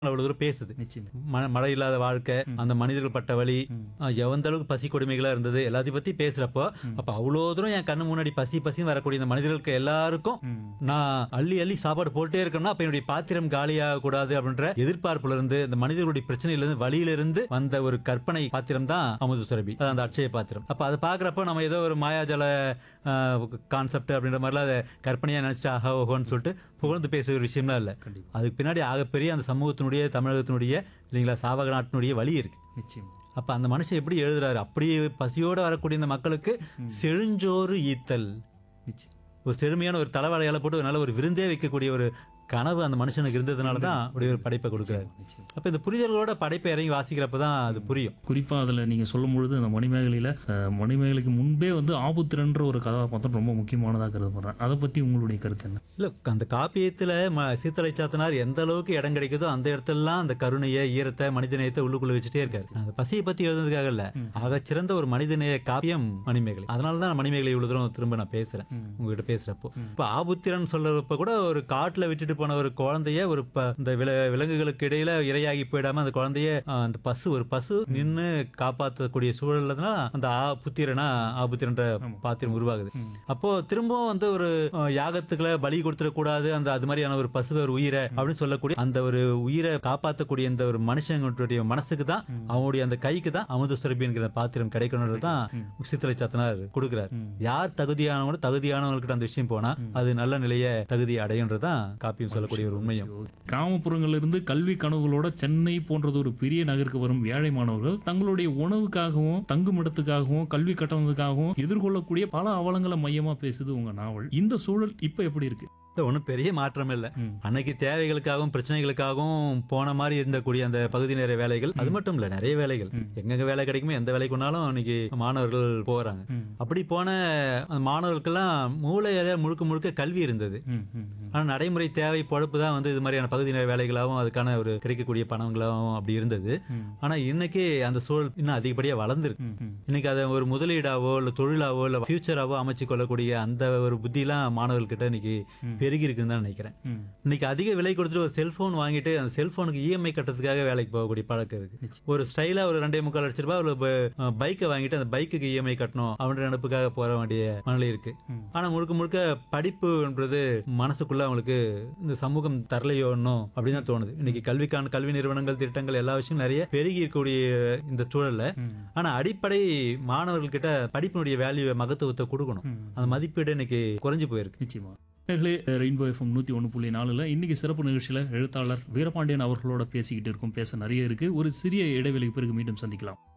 அவ்வளவு தூரம் பேசுது நிச்சயம் ம- மழை இல்லாத வாழ்க்கை அந்த மனிதர்கள் பட்ட வழி ம். அஹ், எந்த அளவுக்கு பசி கொடுமைகளா இருந்தது எல்லாத்தையும் பத்தி பேசுறப்போ அப்ப அவ்வளோ தூரம் என் கண்ணு முன்னாடி பசி பசின்னு வரக்கூடிய இந்த மனிதர்களுக்கு எல்லாருக்கும் ம். நான் அள்ளி அள்ளி சாப்பாடு போட்டே இருக்கேன்னா அப்ப என்னுடைய பாத்திரம் காலியாக கூடாது அப்படின்ற எதிர்பார்ப்புல இருந்து இந்த மனிதர்களுடைய பிரச்சனையில இருந்து வழியில இருந்து வந்த ஒரு கற்பனை பாத்திரம் தான் அமுது சுரபி அது அந்த அட்சய பாத்திரம் அப்ப அதை பாக்குறப்போ நம்ம ஏதோ ஒரு மாயாஜல கான்செப்ட் அப்படின்ற மாதிரிலாம் அதை கற்பனையா நினைச்சிட்டு ஆஹா ஓஹோன்னு சொல்லிட்டு புகழ்ந்து பேசுகிற ஒரு விஷயம்லாம் இல்ல கண்டிப்பா அதுக்கு பின்னாடி ஆகப்பெரிய அந்த சமூகத்தினுடைய தமிழகத்தினுடைய இல்லைங்களா சாவக நாட்டினுடைய வழி இருக்கு நிச்சயம் அப்ப அந்த மனுஷன் எப்படி எழுதுறாரு அப்படியே பசியோட வரக்கூடிய இந்த மக்களுக்கு செழுஞ்சோறு ஈத்தல் நிச்சயம் ஒரு செழுமையான ஒரு தலைவாழையால போட்டு ஒரு நல்ல ஒரு விருந்தே வைக்கக்கூடிய ஒரு கனவு அந்த மனுஷனுக்கு இருந்ததுனால தான் அப்படி ஒரு படைப்பை கொடுக்குறாரு நிச்சயம் அப்ப இந்த புரிதல்களோட படைப்பை இறங்கி வாசிக்கிறப்ப தான் அது புரியும் குறிப்பா அதுல நீங்க சொல்லும் பொழுது அந்த மணிமேகலையில அஹ், மணிமேகலைக்கு முன்பே வந்து ஆபுத்திரன்ற ஒரு கதாபாத்திரம் ரொம்ப முக்கியமானதா கருதப்படுறேன் அதை பத்தி உங்களுடைய கருத்து என்ன இல்ல அந்த காப்பியத்துல ம- சீத்தலை சாத்தனார் எந்த அளவுக்கு இடம் கிடைக்குதோ அந்த இடத்துலலாம் அந்த கருணையை ஈரத்தை மனிதநேயத்தை உள்ளுக்குள்ள வச்சுட்டே இருக்காரு அந்த பசியை பத்தி எழுதுனதுக்காக இல்ல ஆக சிறந்த ஒரு மனிதநேய காப்பியம் மணிமேகலை அதனால தான் நான் மணிமேகலை இவ்வளவு தூரம் திரும்ப நான் பேசுறேன் ம். உங்ககிட்ட பேசுறப்போ இப்ப ஆபுத்திரன் சொல்றப்ப கூட ஒரு காட்டுல விட்டுட்டு போன ஒரு குழந்தைய ஒரு ப- இந்த வில விலங்குகளுக்கு இடையில இரையாகி போயிடாம அந்த குழந்தைய ஆஹ், அந்த பசு ஒரு பசு நின்னு காப்பாற்றக்கூடிய சூழல்ல தான் அந்த ஆபுத்திரனா ஆபுத்திரன்ற பாத்திரம் உருவாகுது ம். அப்போ திரும்பவும் வந்து ஒரு அஹ், யாகத்துக்குள்ள பலி கொடுத்துடக்கூடாது அந்த அது மாதிரியான ஒரு பசுவை ஒரு உயிரை அப்படின்னு சொல்லக்கூடிய அந்த ஒரு உயிரை காப்பாற்றக்கூடிய இந்த ஒரு மனுஷங்களுடைய மனசுக்கு தான் அவனுடைய அந்த கைக்கு தான் அமுத சுரபிங்கிற பாத்திரம் கிடைக்கணுன்றது தான் சித்தலை சத்தனார் கொடுக்குறாரு ம். யார் தகுதியானவங்க தகுதியானவங்கள்கிட்ட அந்த விஷயம் போனா அது நல்ல நிலையை தகுதி அடையுன்றது தான் காப்பியம் சொல்லக்கூடிய ஒரு உண்மையும் கிராமப்புறங்கள்ல இருந்து கல்வி கனவுகளோட சென்னை போன்றது ஒரு பெரிய நகருக்கு வரும் ஏழை மாணவர்கள் தங்களுடைய உணவுக்காகவும் தங்குமிடத்துக்காகவும் கல்வி கட்டணத்துக்காகவும் எதிர்கொள்ளக்கூடிய பல அவலங்களை மையமா பேசுது உங்க நாவல் இந்த சூழல் இப்ப எப்படி இருக்கு ஒன்றும் பெரிய மாற்றம் இல்லை ம். அன்னைக்கு தேவைகளுக்காகவும் பிரச்சனைகளுக்காகவும் போன மாதிரி இருந்தக்கூடிய அந்த பகுதி நேர வேலைகள் அது மட்டும் இல்ல நிறைய வேலைகள் ம். எங்கெங்க வேலை கிடைக்குமோ எந்த வேலைக்கு வேணாலும் இன்னைக்கு மாணவர்கள் போறாங்க ம். அப்படி போன அந்த மாணவர்களுக்கெல்லாம் மூளையில முழுக்க முழுக்க கல்வி இருந்தது ம், ம், ம். ஆனா நடைமுறை தேவை பொழப்பு தான் வந்து இது மாதிரியான பகுதி நேர வேலைகளாகவும் அதுக்கான ஒரு கிடைக்கக்கூடிய பணங்களாகவும் அப்படி இருந்தது ம். ஆனா இன்னைக்கு அந்த சூழல் இன்னும் அதிகப்படியா வளர்ந்துருக்கு ம், ம். இன்னைக்கு அதை ஒரு முதலீடாவோ இல்ல தொழிலாவோ இல்ல ஃபியூச்சராவோ அமைச்சு கொள்ளக்கூடிய அந்த ஒரு புத்திலாம் மாணவர்கள்கிட்ட இன்னைக்கு ம். பெருகி இருக்குன்னு தான் நினைக்கிறேன் ம். இன்னைக்கு அதிக விலை கொடுத்துட்டு ஒரு செல்போன் வாங்கிட்டு அந்த செல்போனுக்கு இஎம்ஐ கட்டுறதுக்காக வேலைக்கு போகக்கூடிய பழக்கம் இருக்கு நிச்சயம். ஒரு ஸ்டைலா ஒரு ரெண்டே முக்கால் லட்ச ரூபாய் ஒரு பைக்கை வாங்கிட்டு அந்த பைக்குக்கு இஎம்ஐ கட்டணும் அப்படின்ற நினைப்புக்காக போற வேண்டிய மனநிலை இருக்கு ம். ஆனா முழுக்க முழுக்க படிப்புன்றது மனசுக்குள்ள அவங்களுக்கு இந்த சமூகம் தரலையோ இன்னும் அப்படின்னு தான் தோணுது இன்னைக்கு கல்விக்கான கல்வி நிறுவனங்கள் திட்டங்கள் எல்லா விஷயங்களும் நிறைய பெருகி இருக்கக்கூடிய இந்த சூழல்ல ம். ஆனா அடிப்படை மாணவர்கள்கிட்ட படிப்பினுடைய வேல்யூ மகத்துவத்தை கொடுக்கணும் ம். அந்த மதிப்பீடு இன்னைக்கு குறைஞ்சு போயிருக்கு நிச்சயமா நேர்களே ரெயின்போ எஃப்எம் நூற்றி ஒன்று புள்ளி நாலில் இன்னைக்கு சிறப்பு நிகழ்ச்சியில் எழுத்தாளர் வீரபாண்டியன் அவர்களோட பேசிக்கிட்டு இருக்கோம் பேச நிறைய இருக்கு ஒரு சிறிய இடைவெளிக்கு பிறகு மீண்டும் சந்திக்கலாம்